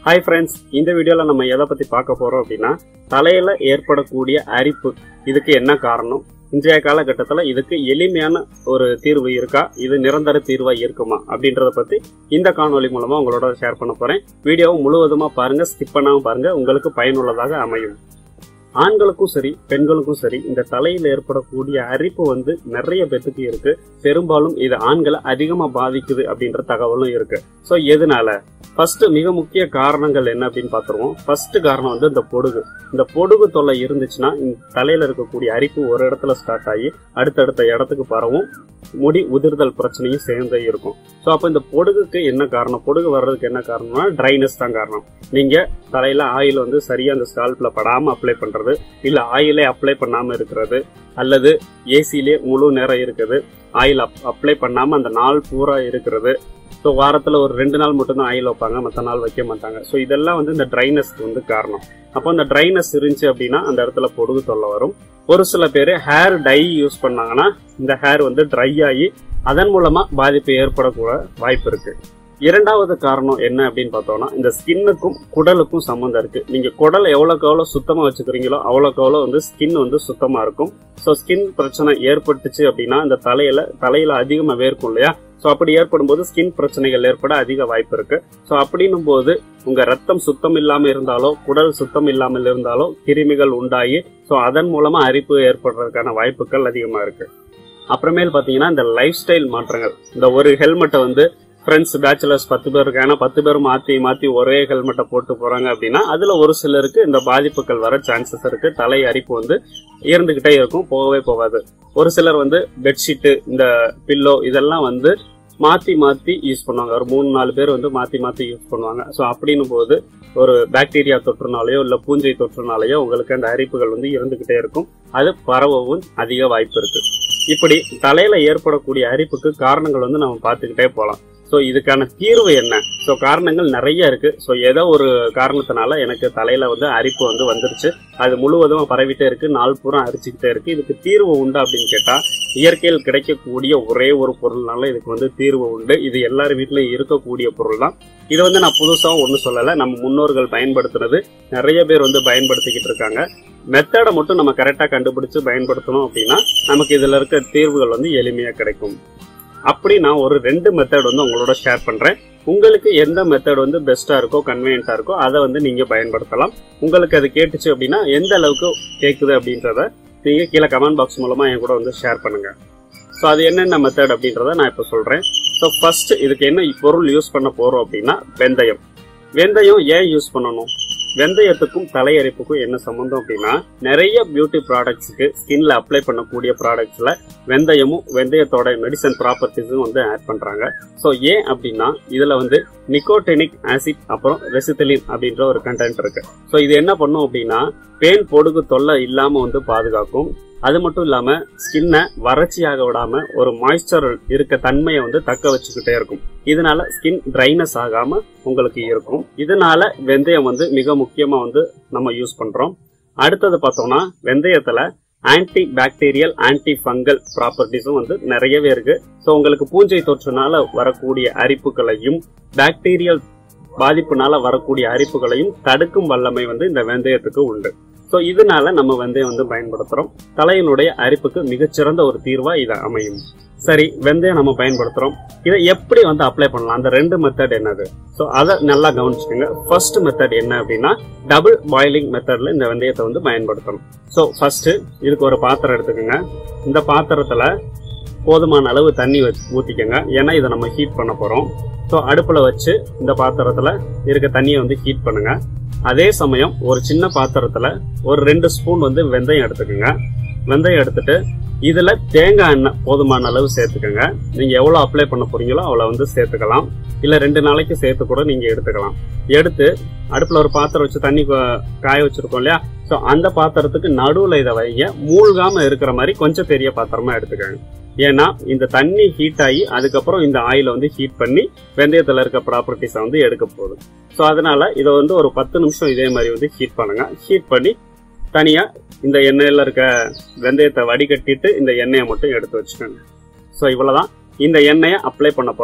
hi friends இந்த வீடியோல நம்ம எதை பத்தி பார்க்க போறோம் அப்படின்னா தலையில ஏற்படக்கூடிய அரிப்பு இதுக்கு என்ன காரணம் இன்றைய காலகட்டத்தில் இதுக்கு எளிமையான ஒரு தீர்வு இருக்கா இது நிரந்தர தீர்வா இருக்குமா அப்படின்றத பத்தி இந்த காணொளி மூலமா உங்களோட ஷேர் பண்ண போறேன் வீடியோவை முழுவதுமா பாருங்க ஸ்கிப் பண்ணாம பாருங்க உங்களுக்கு பயனுள்ளதாக அமையும் ஆண்களுக்கும் சரி பெண்களுக்கும் சரி இந்த தலையில ஏற்படக்கூடிய அரிப்பு வந்து நிறைய பேத்துக்கு இருக்கு பெரும்பாலும் இது ஆண்களை அதிகமா பாதிக்குது அப்படின்ற தகவலும் இருக்கு சோ எதனால ஃபர்ஸ்ட் மிக முக்கிய காரணங்கள் என்ன அப்படின்னு பார்த்துருவோம் ஃபர்ஸ்ட் காரணம் வந்து இந்த பொடுகு இந்த பொடுகு தொல்லை இருந்துச்சுன்னா இந்த தலையில இருக்கக்கூடிய அரிப்பு ஒரு இடத்துல ஸ்டார்ட் ஆகி அடுத்தடுத்த இடத்துக்கு பரவும் முடி உதிர்தல் பிரச்சனையும் சேர்ந்தே இருக்கும் ஸோ அப்போ இந்த பொடுகுக்கு என்ன காரணம் பொடுகு வர்றதுக்கு என்ன காரணம்னா ட்ரைனஸ் தான் காரணம் நீங்க தலையில ஆயில் வந்து சரியா அந்த ஸ்கால்ப்ல படாம அப்ளை பண்றது இல்ல ஆயிலே அப்ளை பண்ணாம இருக்கிறது அல்லது ஏசிலே முழு நேரம் இருக்குது ஆயில் அப்ளை பண்ணாம அந்த நாள் பூரா இருக்கிறது ஸோ வாரத்தில் ஒரு ரெண்டு நாள் மட்டும்தான் ஆயில் வைப்பாங்க மற்ற நாள் வைக்க மாட்டாங்க ஸோ இதெல்லாம் வந்து இந்த ட்ரைனஸ்க்கு வந்து காரணம் அப்போ அந்த ட்ரைனஸ் இருந்துச்சு அப்படின்னா அந்த இடத்துல பொடுகு தொல்லை வரும் ஒரு சில பேர் ஹேர் டை யூஸ் பண்ணாங்கன்னா இந்த ஹேர் வந்து ட்ரை ஆகி அதன் மூலமா பாதிப்பு ஏற்படக்கூட வாய்ப்பு இருக்கு இரண்டாவது காரணம் என்ன அப்படின்னு பார்த்தோம்னா இந்த ஸ்கின்னுக்கும் குடலுக்கும் சம்மந்தம் இருக்கு நீங்க குடல் எவ்வளவுக்கு எவ்வளவு சுத்தமா வச்சுக்கிறீங்களோ அவ்வளவுக்கு எவ்வளவு வந்து ஸ்கின் வந்து சுத்தமா இருக்கும் ஸோ ஸ்கின் பிரச்சனை ஏற்பட்டுச்சு அப்படின்னா இந்த தலையில தலையில அதிகமா வேர்க்கும் இல்லையா ஸோ அப்படி ஏற்படும் போது ஸ்கின் பிரச்சனைகள் ஏற்பட அதிக வாய்ப்பு இருக்கு ஸோ அப்படின்னும் போது உங்க ரத்தம் சுத்தம் இல்லாம இருந்தாலோ குடல் சுத்தம் இல்லாமல் இருந்தாலோ கிருமிகள் உண்டாகி ஸோ அதன் மூலமா அரிப்பு ஏற்படுறதுக்கான வாய்ப்புகள் அதிகமா இருக்கு அப்புறமேல் பாத்தீங்கன்னா இந்த லைஃப் ஸ்டைல் மாற்றங்கள் இந்த ஒரு ஹெல்மெட்டை வந்து ஃப்ரெண்ட்ஸ் பேச்சுலர்ஸ் பத்து பேர் இருக்காங்க பத்து பேர் மாத்தி மாத்தி ஒரே ஹெல்மெட்டை போட்டு போறாங்க அப்படின்னா அதுல ஒரு சிலருக்கு இந்த பாதிப்புகள் வர சான்சஸ் இருக்கு தலை அரிப்பு வந்து இருந்துகிட்டே இருக்கும் போகவே போகாது ஒரு சிலர் வந்து பெட்ஷீட்டு இந்த பில்லோ இதெல்லாம் வந்து மாத்தி மாத்தி யூஸ் பண்ணுவாங்க ஒரு மூணு நாலு பேர் வந்து மாத்தி மாத்தி யூஸ் பண்ணுவாங்க ஸோ அப்படின்னும் போது ஒரு பாக்டீரியா தொற்றுனாலேயோ இல்ல பூஞ்சை தொற்றுனாலேயோ உங்களுக்கு அந்த அரிப்புகள் வந்து இருந்துகிட்டே இருக்கும் அது பரவவும் அதிக வாய்ப்பு இருக்கு இப்படி தலையில ஏற்படக்கூடிய அரிப்புக்கு காரணங்கள் வந்து நம்ம பார்த்துக்கிட்டே போகலாம் ஸோ இதுக்கான தீர்வு என்ன ஸோ காரணங்கள் நிறைய இருக்கு ஸோ ஏதோ ஒரு காரணத்தினால எனக்கு தலையில வந்து அரிப்பு வந்து வந்துருச்சு அது முழுவதும் பரவிட்டே இருக்கு நாள் பூரா அரிச்சுக்கிட்டே இருக்கு இதுக்கு தீர்வு உண்டா அப்படின்னு கேட்டா இயற்கையில் கிடைக்கக்கூடிய ஒரே ஒரு பொருள்னால இதுக்கு வந்து தீர்வு உண்டு இது எல்லார் வீட்லயும் இருக்கக்கூடிய பொருள் தான் இது வந்து நான் புதுசா ஒன்றும் சொல்லலை நம்ம முன்னோர்கள் பயன்படுத்துனது நிறைய பேர் வந்து பயன்படுத்திக்கிட்டு இருக்காங்க மெத்தடை மட்டும் நம்ம கரெக்டாக கண்டுபிடிச்சு பயன்படுத்தணும் அப்படின்னா நமக்கு இதுல இருக்க தீர்வுகள் வந்து எளிமையா கிடைக்கும் அப்படி நான் ஒரு ரெண்டு மெத்தட் வந்து உங்களோட ஷேர் பண்றேன் உங்களுக்கு எந்த மெத்தட் வந்து பெஸ்டா இருக்கோ கன்வீனியன்டா இருக்கோ அதை வந்து நீங்க பயன்படுத்தலாம் உங்களுக்கு அது கேட்டுச்சு அப்படின்னா எந்த அளவுக்கு கேக்குது அப்படின்றத நீங்க கீழே கமெண்ட் பாக்ஸ் மூலமா என் கூட வந்து ஷேர் பண்ணுங்க ஸோ அது என்னென்ன மெத்தட் அப்படின்றத நான் இப்போ சொல்றேன் ஸோ ஃபர்ஸ்ட் இதுக்கு என்ன பொருள் யூஸ் பண்ண போறோம் அப்படின்னா வெந்தயம் வெந்தயம் ஏன் யூஸ் பண்ணணும் வெந்தயத்துக்கும் தலையரிப்புக்கும் என்ன சம்பந்தம் அப்படின்னா நிறைய பியூட்டி ப்ராடக்ட்ஸுக்கு ஸ்கின்ல அப்ளை பண்ணக்கூடிய ப்ராடக்ட்ஸ்ல வெந்தயமும் வெந்தயத்தோட மெடிசன் ப்ராப்பர்ட்டிஸும் வந்து ஆட் பண்றாங்க ஸோ ஏன் அப்படின்னா இதுல வந்து நிக்கோடெனிக் ஆசிட் அப்புறம் ரெசித்தலின் அப்படின்ற ஒரு கண்டென்ட் இருக்கு ஸோ இது என்ன பண்ணும் அப்படின்னா பேன் பொடுகு தொல்லை இல்லாம வந்து பாதுகாக்கும் அது மட்டும் இல்லாம ஸ்கின்னை வறட்சியாக விடாம ஒரு மாய்ஸ்சர் இருக்க தன்மையை வந்து தக்க வச்சுக்கிட்டே இருக்கும் இதனால ஸ்கின் ட்ரைனஸ் ஆகாம உங்களுக்கு இருக்கும் இதனால வெந்தயம் வந்து மிக முக்கியமா வந்து நம்ம யூஸ் பண்றோம் அடுத்தது பார்த்தோம்னா வெந்தயத்துல ஆன்டி பாக்டீரியல் ஆன்டி ஃபங்கல் ப்ராப்பர்ட்டிஸும் வந்து நிறையவே இருக்கு ஸோ உங்களுக்கு பூஞ்சை தொற்றுனால வரக்கூடிய அரிப்புகளையும் பாக்டீரியல் பாதிப்புனால வரக்கூடிய அரிப்புகளையும் தடுக்கும் வல்லமை வந்து இந்த வெந்தயத்துக்கு உண்டு ஸோ இதனால நம்ம வெந்தயம் வந்து பயன்படுத்துறோம் தலையினுடைய அரிப்புக்கு மிகச்சிறந்த ஒரு தீர்வா இது அமையும் சரி வெந்தயம் நம்ம பயன்படுத்துறோம் இதை எப்படி வந்து அப்ளை பண்ணலாம் அந்த ரெண்டு மெத்தட் என்னது ஸோ அதை நல்லா கவனிச்சுக்கோங்க ஃபர்ஸ்ட் மெத்தட் என்ன அப்படின்னா டபுள் பாயிலிங் மெத்தட்ல இந்த வெந்தயத்தை வந்து பயன்படுத்தணும் ஸோ ஃபர்ஸ்ட் இதுக்கு ஒரு பாத்திரம் எடுத்துக்கோங்க இந்த பாத்திரத்துல போதுமான அளவு தண்ணி ஊற்றிக்கோங்க ஏன்னா இதை நம்ம ஹீட் பண்ண போறோம் ஸோ அடுப்பில் வச்சு இந்த பாத்திரத்துல இருக்க தண்ணியை வந்து ஹீட் பண்ணுங்க அதே சமயம் ஒரு சின்ன பாத்திரத்துல ஒரு ரெண்டு ஸ்பூன் வந்து வெந்தயம் எடுத்துக்கோங்க வெந்தயம் எடுத்துட்டு இதுல தேங்காய் எண்ணெய் போதுமான அளவு சேர்த்துக்கோங்க நீங்க எவ்வளவு அப்ளை பண்ண போறீங்களோ அவ்வளவு வந்து சேர்த்துக்கலாம் இல்ல ரெண்டு நாளைக்கு சேர்த்து கூட நீங்க எடுத்துக்கலாம் எடுத்து அடுப்புல ஒரு பாத்திரம் வச்சு தண்ணி காய வச்சிருக்கோம் இல்லையா ஸோ அந்த பாத்திரத்துக்கு நடுவுல இதை வைங்க மூழ்காம இருக்கிற மாதிரி கொஞ்சம் பெரிய பாத்திரமா எடுத்துக்கோங்க ஏன்னா இந்த தண்ணி ஹீட் ஆகி அதுக்கப்புறம் இந்த ஆயில வந்து ஹீட் பண்ணி வெந்தயத்துல இருக்க ப்ராப்பர்ட்டிஸை வந்து எடுக்க போகுது ஸோ அதனால இதை வந்து ஒரு பத்து நிமிஷம் இதே மாதிரி வந்து ஹீட் பண்ணுங்க ஹீட் பண்ணி தனியா இந்த எண்ணெயில இருக்க வெந்தயத்தை வடிகட்டிட்டு இந்த எண்ணெயை மட்டும் எடுத்து வச்சுக்கோங்க ஸோ இவ்வளவுதான் இந்த எண்ணெயை அப்ளை பண்ண போறோம்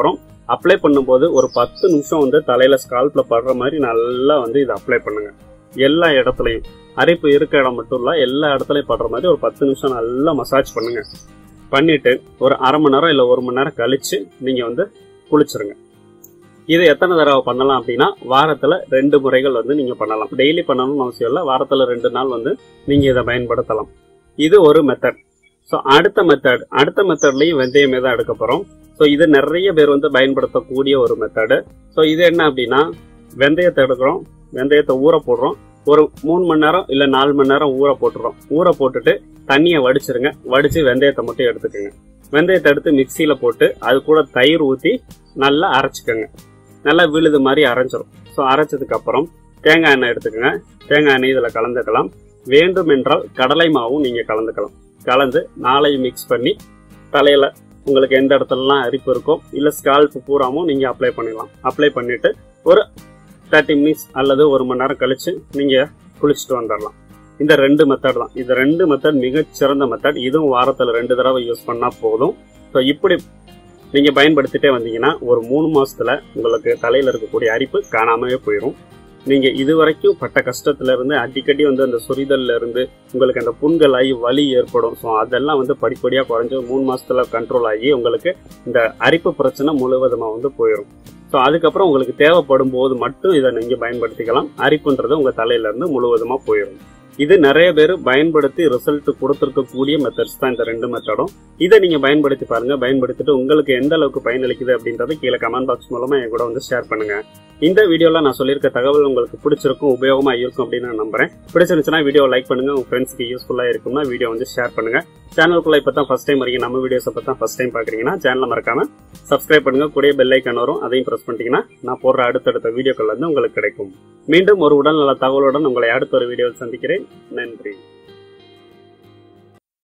அப்ளை பண்ணும்போது ஒரு பத்து நிமிஷம் வந்து தலையில ஸ்கால்ப்ல படுற மாதிரி நல்லா வந்து இதை அப்ளை பண்ணுங்க எல்லா இடத்துலையும் அரிப்பு இருக்க இடம் மட்டும் இல்ல எல்லா இடத்துலயும் படுற மாதிரி ஒரு பத்து நிமிஷம் நல்லா மசாஜ் பண்ணுங்க பண்ணிட்டு ஒரு அரை மணி நேரம் இல்ல ஒரு மணி நேரம் கழிச்சு நீங்க வந்து குளிச்சிருங்க இது எத்தனை தடவை பண்ணலாம் அப்படின்னா வாரத்துல ரெண்டு முறைகள் வந்து நீங்க பண்ணலாம் டெய்லி பண்ணணும்னு அவசியம் இல்லை வாரத்துல ரெண்டு நாள் வந்து நீங்க இதை பயன்படுத்தலாம் இது ஒரு மெத்தட் ஸோ அடுத்த மெத்தட் அடுத்த மெத்தட்லயும் வெந்தயமே தான் எடுக்க போறோம் ஸோ இது நிறைய பேர் வந்து பயன்படுத்தக்கூடிய ஒரு மெத்தடு ஸோ இது என்ன அப்படின்னா வெந்தயத்தை எடுக்கிறோம் வெந்தயத்தை ஊற போடுறோம் ஒரு மூணு மணி நேரம் இல்ல நாலு மணி நேரம் ஊற போட்டுறோம் ஊற போட்டுட்டு தண்ணியை வடிச்சிருங்க வடிச்சு வெந்தயத்தை மட்டும் எடுத்துக்கோங்க வெந்தயத்தை எடுத்து மிக்சியில போட்டு அது கூட தயிர் ஊத்தி நல்லா அரைச்சிக்கோங்க நல்லா விழுது மாதிரி அரைஞ்சிரும் ஸோ அரைச்சதுக்கு அப்புறம் தேங்காய் எண்ணெய் எடுத்துக்கோங்க தேங்காய் எண்ணெய் இதில் கலந்துக்கலாம் வேண்டும் என்றால் கடலை மாவும் நீங்க கலந்துக்கலாம் கலந்து நாளையும் மிக்ஸ் பண்ணி தலையில உங்களுக்கு எந்த இடத்துலலாம் அரிப்பு இருக்கோ இல்ல ஸ்கால்ப் பூராமும் நீங்க அப்ளை பண்ணிடலாம் அப்ளை பண்ணிட்டு ஒரு தேர்ட்டி மினிட்ஸ் அல்லது ஒரு மணி நேரம் கழிச்சு நீங்க குளிச்சுட்டு வந்துடலாம் இந்த ரெண்டு மெத்தட் தான் இந்த ரெண்டு மெத்தட் மிகச் சிறந்த மெத்தட் இதுவும் வாரத்துல ரெண்டு தடவை யூஸ் பண்ணா போதும் ஸோ இப்படி நீங்க பயன்படுத்திட்டே வந்தீங்கன்னா ஒரு மூணு மாசத்துல உங்களுக்கு தலையில இருக்கக்கூடிய அரிப்பு காணாமவே போயிடும் நீங்க இதுவரைக்கும் பட்ட கஷ்டத்துல இருந்து அடிக்கடி வந்து அந்த சொரிதல்ல இருந்து உங்களுக்கு அந்த புண்கள் ஆகி வலி ஏற்படும் ஸோ அதெல்லாம் வந்து படிப்படியா குறைஞ்சு மூணு மாசத்துல கண்ட்ரோல் ஆகி உங்களுக்கு இந்த அரிப்பு பிரச்சனை முழுவதுமா வந்து போயிடும் ஸோ அதுக்கப்புறம் உங்களுக்கு தேவைப்படும் போது மட்டும் இதை நீங்க பயன்படுத்திக்கலாம் அரிப்புன்றது உங்க தலையில இருந்து முழுவதுமா போயிடும் இது நிறைய பேர் பயன்படுத்தி ரிசல்ட் கொடுத்துருக்கக்கூடிய மெத்தட்ஸ் தான் இந்த ரெண்டு மெத்தடும் இதை நீங்க பயன்படுத்தி பாருங்க பயன்படுத்திட்டு உங்களுக்கு எந்த அளவுக்கு பயனளிக்குது அப்படின்றத கீழே கமெண்ட் பாக்ஸ் மூலமா என் கூட வந்து ஷேர் பண்ணுங்க இந்த வீடியோல நான் சொல்லியிருக்க தகவல் உங்களுக்கு பிடிச்சிருக்கும் உபயோகமா இருக்கும் அப்படின்னு நான் நம்புறேன் பிடிச்சிருந்துச்சுன்னா வீடியோ லைக் பண்ணுங்க உங்க ஃப்ரெண்ட்ஸ்க்கு யூஸ்ஃபுல்லா இருக்கும்னா வீடியோ வந்து ஷேர் பண்ணுங்க சேனலுக்குள்ள இப்போ தான் ஃபர்ஸ்ட் டைம் வரீங்க நம்ம வீடியோஸ் இப்போ தான் ஃபர்ஸ்ட் டைம் பாக்குறீங்கன்னா சேனலை மறக்காம சப்ஸ்கிரைப் பண்ணுங்க கூடிய பெல் ஐக்கான் வரும் அதையும் பிரஸ் பண்ணிட்டீங்கன்னா நான் போடுற அடுத்தடுத்த வீடியோக்கள் வந்து உங்களுக்கு கிடைக்கும் மீண்டும் ஒரு உடல்நல தகவலுடன் உங்களை அடுத்த ஒரு வீடியோவில் சந்திக்கிறேன் நன்றி